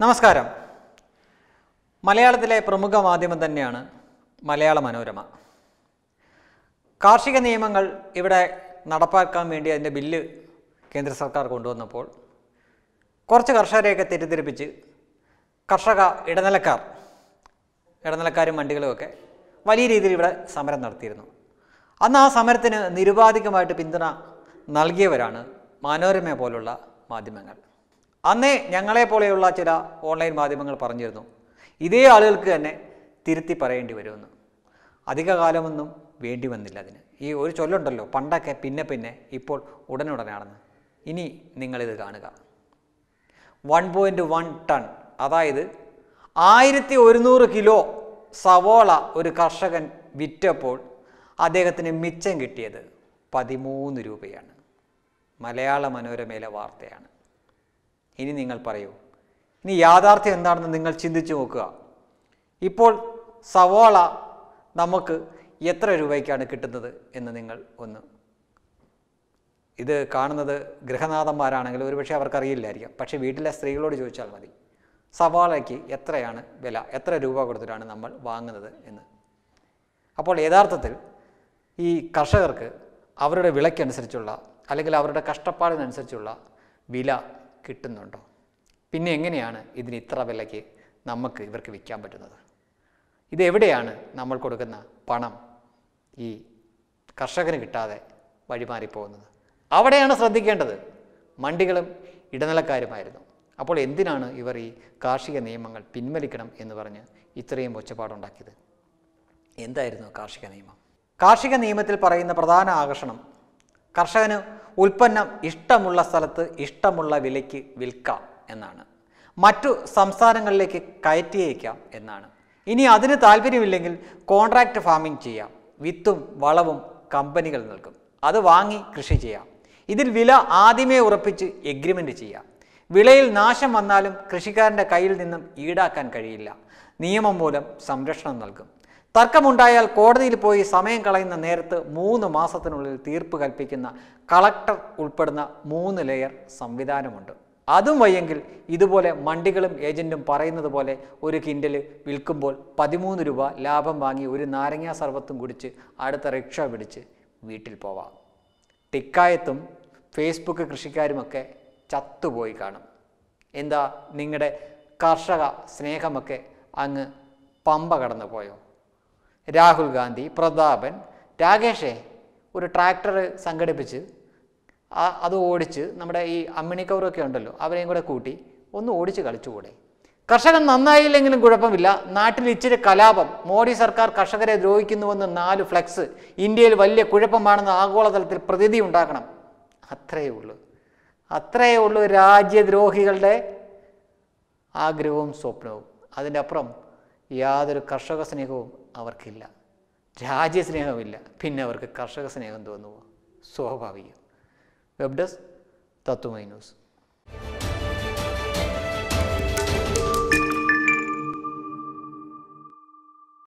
നമസ്കാരം മലയാളത്തിലെ പ്രമുഖ മാധ്യമം തന്നെയാണ് മലയാള മനോരമ കാർഷിക നിയമങ്ങൾ ഇവിടെ നടപ്പാക്കാൻ വേണ്ടി അതിൻ്റെ ബില്ല് കേന്ദ്ര സർക്കാർ കൊണ്ടുവന്നപ്പോൾ കുറച്ച് കർഷകരെയൊക്കെ തെറ്റിദ്ധരിപ്പിച്ച് കർഷക ഇടനിലക്കാർ ഇടനിലക്കാരും വണ്ടികളുമൊക്കെ വലിയ രീതിയിൽ ഇവിടെ സമരം നടത്തിയിരുന്നു അന്ന് ആ സമരത്തിന് നിരുപാധികമായിട്ട് പിന്തുണ നൽകിയവരാണ് മനോരമ പോലുള്ള മാധ്യമങ്ങൾ അന്നേ ഞങ്ങളെ പോലെയുള്ള ചില ഓൺലൈൻ മാധ്യമങ്ങൾ പറഞ്ഞിരുന്നു ഇതേ ആളുകൾക്ക് തന്നെ തിരുത്തി പറയേണ്ടി വരുമെന്ന് അധിക കാലമൊന്നും വേണ്ടി വന്നില്ല അതിന് ഈ ഒരു ചൊല്ലുണ്ടല്ലോ പണ്ടൊക്കെ പിന്നെ പിന്നെ ഇപ്പോൾ ഉടനുടനാണെന്ന് ഇനി നിങ്ങളിത് കാണുക വൺ പോയിൻറ്റ് വൺ ടൺ അതായത് ആയിരത്തി ഒരുന്നൂറ് കിലോ സവോള ഒരു കർഷകൻ വിറ്റപ്പോൾ അദ്ദേഹത്തിന് മിച്ചം കിട്ടിയത് പതിമൂന്ന് രൂപയാണ് മലയാള മനോരമയിലെ വാർത്തയാണ് ഇനി നിങ്ങൾ പറയൂ ഇനി യാഥാർത്ഥ്യം എന്താണെന്ന് നിങ്ങൾ ചിന്തിച്ചു നോക്കുക ഇപ്പോൾ സവോള നമുക്ക് എത്ര രൂപയ്ക്കാണ് കിട്ടുന്നത് എന്ന് നിങ്ങൾ ഒന്ന് ഇത് കാണുന്നത് ഗൃഹനാഥന്മാരാണെങ്കിൽ ഒരുപക്ഷെ അവർക്കറിയില്ലായിരിക്കാം പക്ഷേ വീട്ടിലെ സ്ത്രീകളോട് ചോദിച്ചാൽ മതി സവാളയ്ക്ക് എത്രയാണ് വില എത്ര രൂപ കൊടുത്തിട്ടാണ് നമ്മൾ വാങ്ങുന്നത് എന്ന് അപ്പോൾ യഥാർത്ഥത്തിൽ ഈ കർഷകർക്ക് അവരുടെ വിളയ്ക്കനുസരിച്ചുള്ള അല്ലെങ്കിൽ അവരുടെ കഷ്ടപ്പാടിനനുസരിച്ചുള്ള വില കിട്ടുന്നുണ്ടോ പിന്നെ എങ്ങനെയാണ് ഇതിന് ഇത്ര വിലയ്ക്ക് നമുക്ക് ഇവർക്ക് വിൽക്കാൻ പറ്റുന്നത് ഇതെവിടെയാണ് നമ്മൾ കൊടുക്കുന്ന പണം ഈ കർഷകന് കിട്ടാതെ വഴിമാറിപ്പോകുന്നത് അവിടെയാണ് ശ്രദ്ധിക്കേണ്ടത് മണ്ടികളും ഇടനിലക്കാരുമായിരുന്നു അപ്പോൾ എന്തിനാണ് ഇവർ ഈ കാർഷിക നിയമങ്ങൾ പിൻവലിക്കണം എന്ന് പറഞ്ഞ് ഇത്രയും ഒച്ചപ്പാടുണ്ടാക്കിയത് എന്തായിരുന്നു കാർഷിക നിയമം കാർഷിക നിയമത്തിൽ പറയുന്ന പ്രധാന ആകർഷണം കർഷകന് ഉൽപ്പന്നം ഇഷ്ടമുള്ള സ്ഥലത്ത് ഇഷ്ടമുള്ള വിലയ്ക്ക് വിൽക്കാം എന്നാണ് മറ്റു സംസ്ഥാനങ്ങളിലേക്ക് കയറ്റിയേക്കാം എന്നാണ് ഇനി അതിന് താല്പര്യമില്ലെങ്കിൽ കോൺട്രാക്റ്റ് ഫാമിംഗ് ചെയ്യാം വിത്തും വളവും കമ്പനികൾ നൽകും അത് വാങ്ങി കൃഷി ചെയ്യാം ഇതിൽ വില ആദ്യമേ ഉറപ്പിച്ച് എഗ്രിമെൻ്റ് ചെയ്യാം വിളയിൽ നാശം വന്നാലും കൃഷിക്കാരൻ്റെ കയ്യിൽ നിന്നും ഈടാക്കാൻ കഴിയില്ല നിയമം മൂലം സംരക്ഷണം നൽകും തർക്കമുണ്ടായാൽ കോടതിയിൽ പോയി സമയം കളയുന്ന നേരത്ത് മൂന്ന് മാസത്തിനുള്ളിൽ തീർപ്പ് കൽപ്പിക്കുന്ന കളക്ടർ ഉൾപ്പെടുന്ന മൂന്ന് ലെയർ സംവിധാനമുണ്ട് അതും വയ്യെങ്കിൽ ഇതുപോലെ മണ്ടികളും ഏജൻറ്റും പറയുന്നത് പോലെ ഒരു കിൻഡൽ വിൽക്കുമ്പോൾ പതിമൂന്ന് രൂപ ലാഭം വാങ്ങി ഒരു നാരങ്ങാ സർവത്തും കുടിച്ച് അടുത്ത റിക്ഷ പിടിച്ച് വീട്ടിൽ പോവാം ടിക്കായത്തും ഫേസ്ബുക്ക് കൃഷിക്കാരുമൊക്കെ ചത്തുപോയി കാണും എന്താ നിങ്ങളുടെ കർഷക സ്നേഹമൊക്കെ അങ്ങ് പമ്പ കടന്നു പോയോ രാഹുൽ ഗാന്ധി പ്രതാപൻ രാകേഷേ ഒരു ട്രാക്ടർ സംഘടിപ്പിച്ച് ആ- അത് ഓടിച്ച് നമ്മുടെ ഈ അമ്മിണിക്കവറൊക്കെ ഉണ്ടല്ലോ അവരെയും കൂടെ കൂട്ടി ഒന്ന് ഓടിച്ച് കളിച്ചുകൂടെ കർഷകൻ നന്നായില്ലെങ്കിലും കുഴപ്പമില്ല നാട്ടിൽ ഇച്ചിരി കലാപം മോഡി സർക്കാർ കർഷകരെ ദ്രോഹിക്കുന്നുവെന്ന് നാല് ഫ്ലെക്സ് ഇന്ത്യയിൽ വലിയ കുഴപ്പമാണെന്ന് ആഗോളതലത്തിൽ പ്രതീതി ഉണ്ടാക്കണം അത്രയേ ഉള്ളൂ അത്രയേ ഉള്ളൂ രാജ്യദ്രോഹികളുടെ ആഗ്രഹവും സ്വപ്നവും അതിൻ്റെ അപ്പുറം യാതൊരു കർഷക സ്നേഹവും അവർക്കില്ല രാജ്യസ്നേഹമില്ല പിന്നെ അവർക്ക് കർഷക സ്നേഹം തോന്നുമോ സ്വാഭാവികം വെബ് ഡെസ്ക് തത്വമൈ ന്യൂസ്